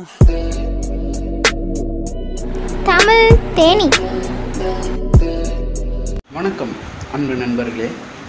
தமிழ் தேனி வணக்கம் அன்பு நண்பர்களே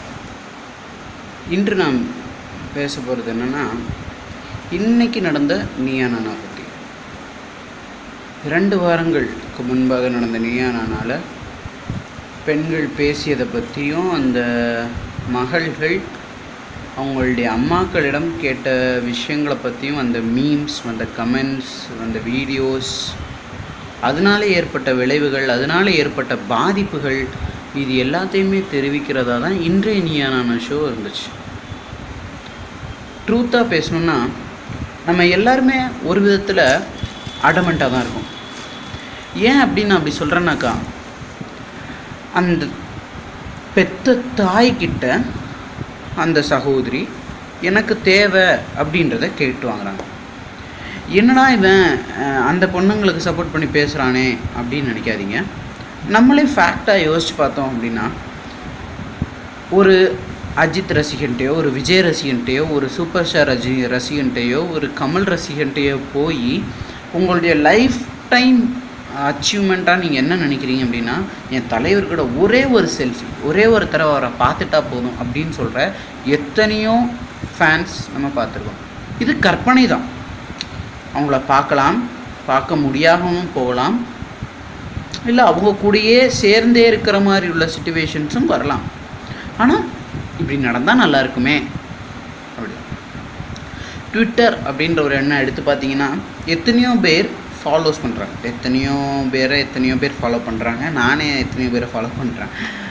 இன்று நாம் பேச போகிறது என்னென்னா இன்னைக்கு நடந்த நீயா நானா பற்றி இரண்டு வாரங்களுக்கு முன்பாக நடந்த நீயா நானால பெண்கள் பேசியதை பற்றியும் அந்த மகள்கள் அவங்களுடைய அம்மாக்களிடம் கேட்ட விஷயங்களை பற்றியும் அந்த மீம்ஸ் அந்த கமெண்ட்ஸ் அந்த வீடியோஸ் அதனால ஏற்பட்ட விளைவுகள் அதனால ஏற்பட்ட பாதிப்புகள் இது எல்லாத்தையுமே தெரிவிக்கிறதா தான் இன்றைய நீயானான ஷோ இருந்துச்சு ட்ரூத்தாக பேசணும்னா நம்ம எல்லாருமே ஒரு விதத்தில் அடமெண்ட்டாக தான் இருக்கும் ஏன் அப்படின்னு நான் அப்படி சொல்கிறேன்னாக்கா அந்த பெத்த தாய்கிட்ட அந்த சகோதரி எனக்கு தேவை அப்படின்றத கேட்டு வாங்குறாங்க என்னடா இவன் அஹ், அந்த பொண்ணுங்களுக்கு சப்போர்ட் பண்ணி பேசுகிறானே அப்படின்னு நினைக்காதீங்க நம்மளே ஃபேக்டாக யோசிச்சு பார்த்தோம் அப்படின்னா ஒரு அஜித் ரசிகன்ட்டையோ ஒரு விஜய் ரசிகன்ட்டையோ ஒரு சூப்பர் ஸ்டார் ரசி ரசிகன்ட்டையோ ஒரு கமல் ரசிகன்ட்டையோ போய் உங்களுடைய லைஃப் டைம் அச்சீவ்மெண்ட்டாக நீங்கள் என்ன நினைக்கிறீங்க அப்படின்னா என் தலைவர் கூட ஒரே ஒரு செல்ஃபி ஒரே ஒரு தடவை அவரை பார்த்துட்டா போதும் அப்படின்னு சொல்கிற எத்தனையோ ஃபேன்ஸ் நம்ம பார்த்துருக்கோம் இது கற்பனை தான் அவங்கள பார்க்கலாம் பார்க்க முடியாமலும் போகலாம் இல்லை அவங்க கூடயே சேர்ந்தே இருக்கிற மாதிரி உள்ள சுச்சுவேஷன்ஸும் வரலாம் ஆனால் இப்படி நடந்தால் நல்லா இருக்குமே அப்படி ட்விட்டர் அப்படின்ற ஒரு எண்ணம் எடுத்து பார்த்தீங்கன்னா எத்தனையோ பேர் ஃபாலோஸ் பண்ணுறாங்க எத்தனையோ பேரை எத்தனையோ பேர் ஃபாலோ பண்ணுறாங்க நானே எத்தனையோ பேரை ஃபாலோ பண்ணுறேன்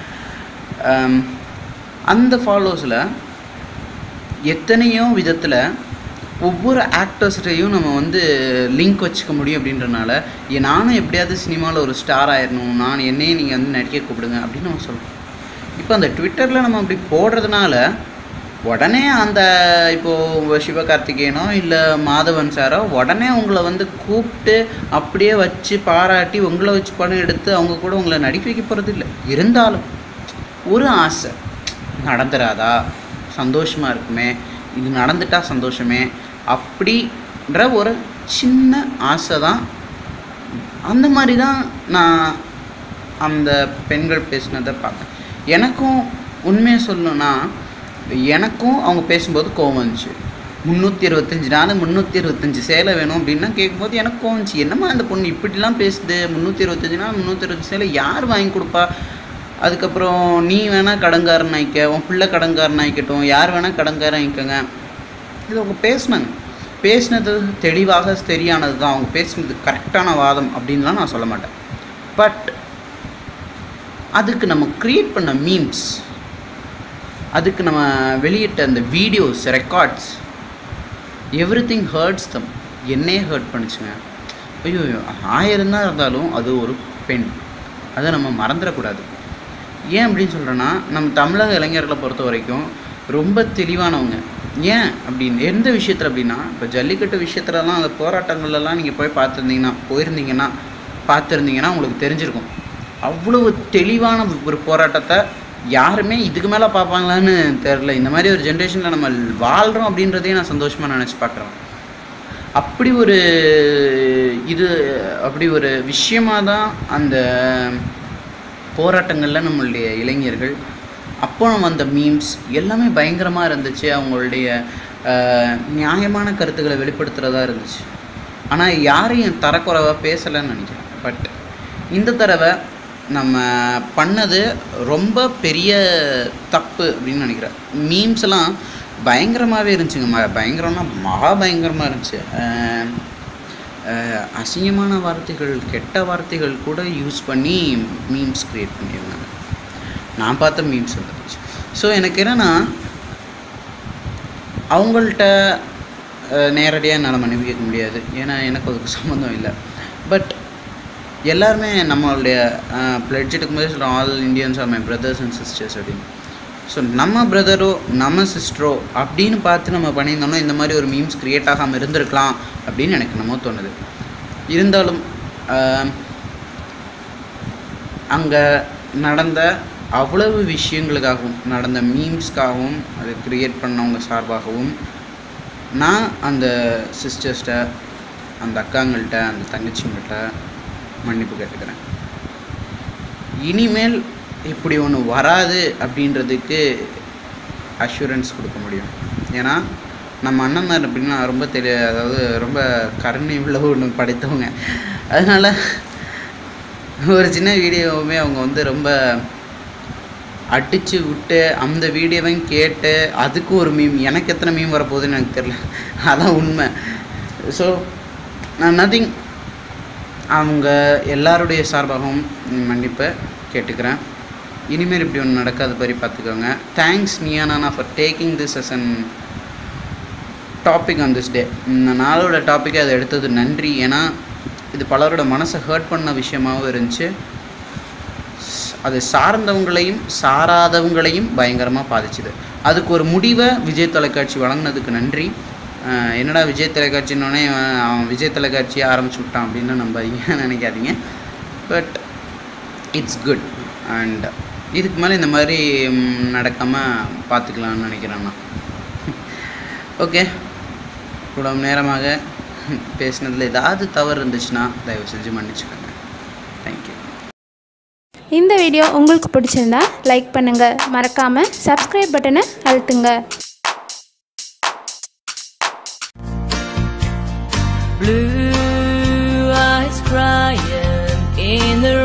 அந்த ஃபாலோஸில் எத்தனையோ விதத்தில் ஒவ்வொரு ஆக்டர்ஸ்டையும் நம்ம வந்து லிங்க் வச்சுக்க முடியும் அப்படின்றனால ஏ, நானும் எப்படியாவது சினிமாவில் ஒரு ஸ்டார் ஆயிடணும் நான் என்னையே நீங்கள் வந்து நடிக்க கூப்பிடுங்க அப்படின்னு நம்ம சொல்கிறோம் இப்போ அந்த ட்விட்டரில் நம்ம அப்படி போடுறதுனால உடனே அந்த இப்போது சிவகார்த்திகேயனோ இல்லை மாதவன் சாரோ உடனே உங்களை வந்து கூப்பிட்டு அப்படியே வச்சு பாராட்டி உங்களை வச்சு படம் எடுத்து அவங்க கூட உங்களை நடிக்க வைக்க போகிறது இல்லை இருந்தாலும் ஒரு ஆசை நடந்துராதா சந்தோஷமாக இருக்குமே இது நடந்துட்டா சந்தோஷமே அப்படின்ற ஒரு சின்ன ஆசை தான் அந்த மாதிரி தான் நான் அந்த பெண்கள் பேசினதை பார்த்தேன் எனக்கும் உண்மையை சொல்லணும்னா எனக்கும் அவங்க பேசும்போது கோவம் வந்துச்சு முந்நூற்றி இருபத்தஞ்சி நாள் முந்நூற்றி இருபத்தஞ்சி சேலை வேணும் அப்படின்னா கேட்கும்போது எனக்கு கோவம் வந்துச்சு என்னம்மா அந்த பொண்ணு இப்படிலாம் பேசுது முந்நூற்றி இருபத்தஞ்சி நாள் முந்நூற்றி இருபத்தஞ்சி சேலை யார் வாங்கி கொடுப்பா அதுக்கப்புறம் நீ வேணால் கடன்காரன் ஆயிக்க உன் பிள்ளை கடன்காரன் ஆயிக்கட்டும் யார் வேணால் கடன்காரன் ஆயிக்கங்க இது அவங்க பேசினாங்க பேசினது தெளிவாக சரியானது தான் அவங்க பேசினது கரெக்டான வாதம் அப்படின்லாம் நான் சொல்ல மாட்டேன் பட் அதுக்கு நம்ம க்ரியேட் பண்ண மீம்ஸ் அதுக்கு நம்ம வெளியிட்ட அந்த videos records everything hurts them என்னையே ஹர்ட் பண்ணுச்சுங்க ஐயோ ஐயோ, ஆயிரம் தான் இருந்தாலும் அது ஒரு பெண் அதை நம்ம மறந்துடக்கூடாது ஏன் அப்படின்னு சொல்கிறேன்னா நம்ம தமிழக இளைஞர்களை பொறுத்த வரைக்கும் ரொம்ப தெளிவானவங்க ஏன் அப்படின்னு எந்த விஷயத்தில் அப்படின்னா இப்போ ஜல்லிக்கட்டு விஷயத்துலலாம் அந்த போராட்டங்கள்லாம் நீங்கள் போய் பார்த்துருந்தீங்கன்னா போயிருந்தீங்கன்னா பார்த்துருந்தீங்கன்னா உங்களுக்கு தெரிஞ்சிருக்கும் அவ்வளவு தெளிவான ஒரு போராட்டத்தை யாருமே இதுக்கு மேலே பார்ப்பாங்களான்னு தெரில இந்த மாதிரி ஒரு ஜென்ரேஷனில் நம்ம வாழ்கிறோம் அப்படின்றதையே நான் சந்தோஷமாக நினச்சி பார்க்குறேன் அப்படி ஒரு இது அப்படி ஒரு விஷயமாக தான் அந்த போராட்டங்களில் நம்மளுடைய இளைஞர்கள் அப்போ வந்த மீம்ஸ் எல்லாமே பயங்கரமாக இருந்துச்சு அவங்களுடைய அஹ், நியாயமான கருத்துக்களை வெளிப்படுத்துகிறதா இருந்துச்சு ஆனால் யாரையும் தரக்குறைவாக பேசலைன்னு நினைக்கிறேன் பட் இந்த தடவை நம்ம பண்ணது ரொம்ப பெரிய தப்பு அப்படின்னு நினைக்கிறேன் மீம்ஸ் எல்லாம் பயங்கரமாகவே இருந்துச்சுங்க ம பயங்கரம்னா மகா பயங்கரமாக இருந்துச்சு அஹ், அஹ், அசிங்கமான வார்த்தைகள் கெட்ட வார்த்தைகள் கூட யூஸ் பண்ணி மீம்ஸ் க்ரியேட் பண்ணியிருந்தாங்க நான் பார்த்த மீம்ஸ் இருந்துச்சு ஸோ எனக்கு என்னென்னா அவங்கள்ட்ட நேரடியாக என்னால் மன்னிப்பு கேட்க முடியாது ஏன்னா எனக்கு அதுக்கு சம்மந்தம் இல்லை பட் எல்லாருமே நம்மளுடைய பிளட்ஜ் எடுக்கும்போது சொல்கிறோம் all Indians are my brothers and sisters அப்படின்னு ஸோ நம்ம பிரதரோ நம்ம சிஸ்டரோ அப்படின்னு பார்த்து நம்ம பண்ணியிருந்தோம்னா இந்த மாதிரி ஒரு மீம்ஸ் க்ரியேட் ஆகாமல் இருந்திருக்கலாம் அப்படின்னு எனக்கு என்னமோ தோணுது இருந்தாலும் அங்கே நடந்த அவ்வளவு விஷயங்களுக்காகவும் நடந்த மீம்ஸ்க்காகவும் அதை க்ரியேட் பண்ணவங்க சார்பாகவும் நான் அந்த சிஸ்டர்ஸ்ட்ட அந்த அக்காங்கள்கிட்ட அந்த தங்கச்சிங்கள்கிட்ட மன்னிப்பு கேட்டுக்கிறேன் இனிமேல் இப்படி ஒன்று வராது அப்படின்றதுக்கு அஷூரன்ஸ் கொடுக்க முடியும் ஏன்னா நம்ம அண்ணன் அப்படின்னா ரொம்ப தெரி அதாவது ரொம்ப கருணை உள்ள ஒன்று படைத்தவங்க அதனால் ஒரு சின்ன வீடியோவுமே அவங்க வந்து ரொம்ப அடித்து விட்டு அந்த வீடியோவையும் கேட்டு அதுக்கும் ஒரு மீம் எனக்கு எத்தனை மீம் வரப்போகுதுன்னு எனக்கு தெரில அதான் உண்மை ஸோ நான் நதிங் அவங்க எல்லாருடைய சார்பாகவும் மன்னிப்பை கேட்டுக்கிறேன் இனிமேல் இப்படி ஒன்று நடக்காத மாதிரி பார்த்துக்கோங்க தேங்க்ஸ் நியானா for taking this as an topic on this day இந்த நாளோட டாப்பிக்கை அதை எடுத்தது நன்றி ஏன்னா இது பலரோட மனசை ஹர்ட் பண்ண விஷயமாகவும் இருந்துச்சு ஸ்- அது சார்ந்தவங்களையும் சாராதவங்களையும் பயங்கரமாக பாதிச்சுது அதுக்கு ஒரு முடிவை விஜய் தொலைக்காட்சி வழங்கினதுக்கு நன்றி அஹ் என்னடா விஜய் தொலைக்காட்சின்னொடனே அவன் விஜய் தொலைக்காட்சியை ஆரம்பிச்சு விட்டான் அப்படின்னு நம்பாதீங்க நினைக்காதீங்க பட் இட்ஸ் குட் அண்ட் இதுக்கு மேலே இந்த மாதிரி நடக்காமல் பார்த்துக்கலாம்னு நினைக்கிறேன் நான் ஓகே இவ்வளவு நேரமாக பேசினதில் ஏதாவது தவறு இருந்துச்சுன்னா தயவு செஞ்சு மன்னிச்சுக்கோங்க தேங்க்யூ இந்த வீடியோ உங்களுக்கு பிடிச்சிருந்தா லைக் பண்ணுங்கள் மறக்காமல் சப்ஸ்கிரைப் பட்டனை அழுத்துங்க Blue eyes crying in the